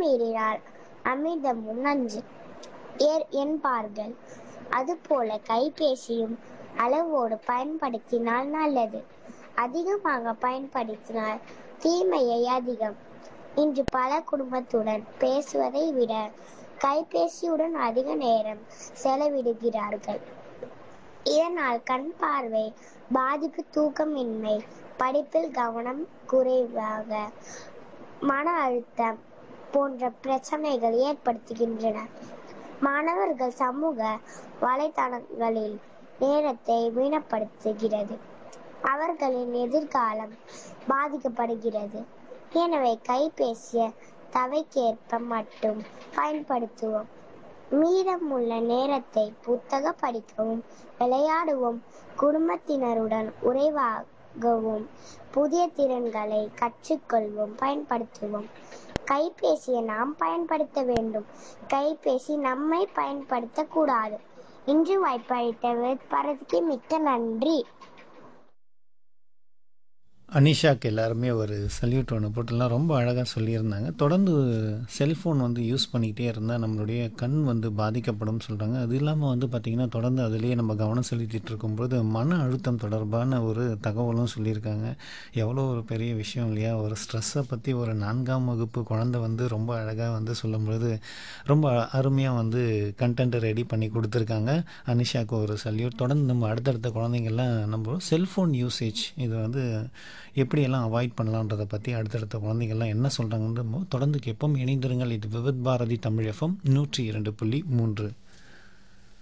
அத்துமீறினால் அமிர்தமும் நஞ்சு ஏர் என்பார்கள் அதுபோல கைபேசியும் அளவோடு பயன்படுத்தினால் நல்லது அதிகமாக பயன்படுத்தினால் தீமையை அதிகம் இன்று பல குடும்பத்துடன் பேசுவதை விட கைபேசியுடன் அதிக நேரம் செலவிடுகிறார்கள் இதனால் கண் பார்வை பாதிப்பு தூக்கமின்மை படிப்பில் கவனம் குறைவாக மன அழுத்தம் போன்ற பிரச்சனைகள் ஏற்படுத்துகின்றன மாணவர்கள் சமூக வலைத்தளங்களில் நேரத்தை வீணப்படுத்துகிறது அவர்களின் எதிர்காலம் பாதிக்கப்படுகிறது எனவே கைபேசிய தவைக்கேற்ப மட்டும் பயன்படுத்துவோம் மீதமுள்ள நேரத்தை புத்தக படிக்கவும் விளையாடவும் குடும்பத்தினருடன் உறைவாகவும் புதிய திறன்களை கற்றுக்கொள்வோம் பயன்படுத்துவோம் கைபேசியை நாம் பயன்படுத்த வேண்டும் கைபேசி நம்மை பயன்படுத்தக்கூடாது இன்று வாய்ப்பளித்த பரதிக்கு மிக்க நன்றி அனிஷாக்கு எல்லாருமே ஒரு சல்யூட் ஒன்று போட்டுலாம் ரொம்ப அழகாக சொல்லியிருந்தாங்க தொடர்ந்து செல்ஃபோன் வந்து யூஸ் பண்ணிக்கிட்டே இருந்தால் நம்மளுடைய கண் வந்து பாதிக்கப்படும் சொல்கிறாங்க அது இல்லாமல் வந்து பார்த்திங்கன்னா தொடர்ந்து அதிலேயே நம்ம கவனம் செலுத்திட்டு இருக்கும்போது மன அழுத்தம் தொடர்பான ஒரு தகவலும் சொல்லியிருக்காங்க எவ்வளோ ஒரு பெரிய விஷயம் இல்லையா ஒரு ஸ்ட்ரெஸ்ஸை பற்றி ஒரு நான்காம் வகுப்பு குழந்தை வந்து ரொம்ப அழகாக வந்து சொல்லும்பொழுது ரொம்ப அருமையாக வந்து கண்டென்ட்டை ரெடி பண்ணி கொடுத்துருக்காங்க அனிஷாக்கு ஒரு சல்யூட் தொடர்ந்து நம்ம அடுத்தடுத்த குழந்தைங்கள்லாம் நம்ம செல்ஃபோன் யூசேஜ் இது வந்து எப்படியெல்லாம் அவாய்ட் பண்ணலான்றதை பற்றி அடுத்தடுத்த குழந்தைகள்லாம் என்ன சொல்கிறாங்கன்னு தொடர்ந்து கேட்போம் இணைந்திருங்கள் இது விவித் பாரதி தமிழ் எஃப்எம் நூற்றி இரண்டு புள்ளி மூன்று